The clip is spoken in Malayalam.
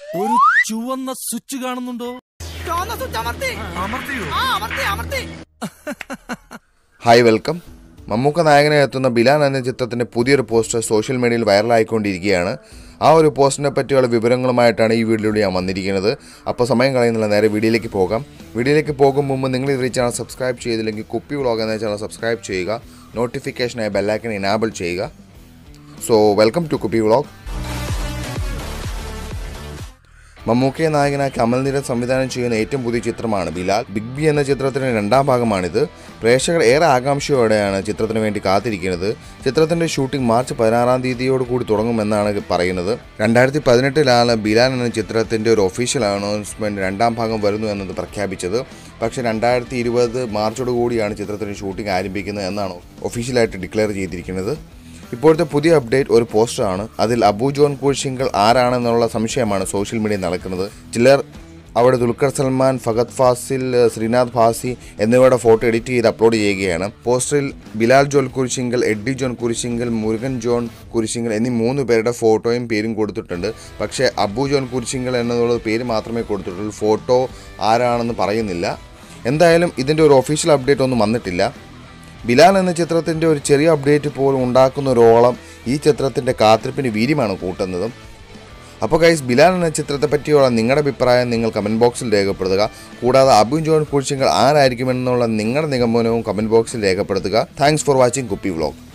ഒരു ചുവന്ന സ്വിച്ച് കാണുന്നുണ്ടോ ചുവന്ന സ്വിച്ച് അമർത്തി അമർത്തിയോ ആ അമർത്തി അമർത്തി ഹായ് വെൽക്കം മമ്മൂക്ക നായകനായി എത്തുന്ന ബിലാൻ എന്ന ചിത്രത്തിന്റെ പുതിയൊരു പോസ്റ്റർ സോഷ്യൽ മീഡിയയിൽ വൈറലായിക്കൊണ്ടിരിക്കുകയാണ് ആ ഒരു പോസ്റ്റിനെ പറ്റിയുള്ള വിവരങ്ങളുമായിട്ടാണ് ഈ വീഡിയോയിൽ ഞാൻ വന്നിരിക്കുന്നത് അപ്പോൾ സമയം കളയുന്നില്ല നേരെ വീഡിയോയിലേക്ക് പോകാം വീഡിയോയിലേക്ക് പോകും മുമ്പ് നിങ്ങൾ ഇത് ചാനൽ സബ്സ്ക്രൈബ് ചെയ്തില്ലെങ്കിൽ കുപ്പി വ്ളോഗ് എന്ന ചാനൽ സബ്സ്ക്രൈബ് ചെയ്യുക നോട്ടിഫിക്കേഷനായി ബെല്ലൈക്കൻ ഇനാബിൾ ചെയ്യുക so welcome to Kuppi vlog മമ്മൂക്കയെ നായകനായി കമൽനിരൻ സംവിധാനം ചെയ്യുന്ന ഏറ്റവും പുതിയ ചിത്രമാണ് ബിലാൽ ബിഗ് ബി എന്ന ചിത്രത്തിന്റെ രണ്ടാം ഭാഗമാണിത് പ്രേക്ഷകർ ഏറെ ആകാംക്ഷയോടെയാണ് ചിത്രത്തിന് വേണ്ടി കാത്തിരിക്കുന്നത് ചിത്രത്തിന്റെ ഷൂട്ടിംഗ് മാർച്ച് പതിനാറാം തീയതിയോട് കൂടി തുടങ്ങുമെന്നാണ് പറയുന്നത് രണ്ടായിരത്തി പതിനെട്ടിലാണ് ബിലാൽ എന്ന ചിത്രത്തിന്റെ ഒരു ഒഫീഷ്യൽ അനൗൺസ്മെന്റ് രണ്ടാം ഭാഗം വരുന്നു എന്നത് പ്രഖ്യാപിച്ചത് പക്ഷേ രണ്ടായിരത്തി ഇരുപത് മാർച്ചോട് കൂടിയാണ് ചിത്രത്തിന്റെ ഷൂട്ടിംഗ് ആരംഭിക്കുന്നത് എന്നാണ് ഒഫീഷ്യലായിട്ട് ഡിക്ലെയർ ചെയ്തിരിക്കുന്നത് ഇപ്പോഴത്തെ പുതിയ അപ്ഡേറ്റ് ഒരു പോസ്റ്ററാണ് അതിൽ അബു ജോൺ കുഴിശിങ്കൽ ആരാണെന്നുള്ള സംശയമാണ് സോഷ്യൽ മീഡിയയിൽ നടക്കുന്നത് ചിലർ അവിടെ ദുൽഖർ സൽമാൻ ഫഗത് ഫാസിൽ ശ്രീനാഥ് ഫാസി എന്നിവരുടെ ഫോട്ടോ എഡിറ്റ് ചെയ്ത് അപ്ലോഡ് ചെയ്യുകയാണ് പോസ്റ്ററിൽ Bilal John Kurisinkal Eddy John Kurisinkal Murugan John Kurisinkal എന്നീ മൂന്ന് പേരുടെ ഫോട്ടോയും പേരും കൊടുത്തിട്ടുണ്ട് പക്ഷേ അബു ജോൺ കുരിശിങ്കൽ എന്നുള്ള പേര് മാത്രമേ കൊടുത്തിട്ടുള്ളൂ ഫോട്ടോ ആരാണെന്ന് പറയുന്നില്ല എന്തായാലും ഇതിൻ്റെ ഒരു ഒഫീഷ്യൽ അപ്ഡേറ്റ് ഒന്നും വന്നിട്ടില്ല ബിലാൽ എന്ന ചിത്രത്തിൻ്റെ ഒരു ചെറിയ അപ്ഡേറ്റ് പോലും ഉണ്ടാക്കുന്ന ഒരു ഓളം ഈ ചിത്രത്തിൻ്റെ കാത്തിരിപ്പിന് വീര്യമാണ് കൂട്ടുന്നതും അപ്പോൾ ഗൈസ് ബിലാൽ എന്ന ചിത്രത്തെ പറ്റിയുള്ള നിങ്ങളുടെ അഭിപ്രായം നിങ്ങൾ കമൻറ്റ് ബോക്സിൽ രേഖപ്പെടുത്തുക കൂടാതെ അബിൻ ജോൺ കുഴിച്ചിങ്ങൾ ആരായിരിക്കുമെന്നുള്ള നിങ്ങളുടെ നിഗമനവും കമൻറ്റ് ബോക്സിൽ രേഖപ്പെടുത്തുക thanks for watching Kuppi vlog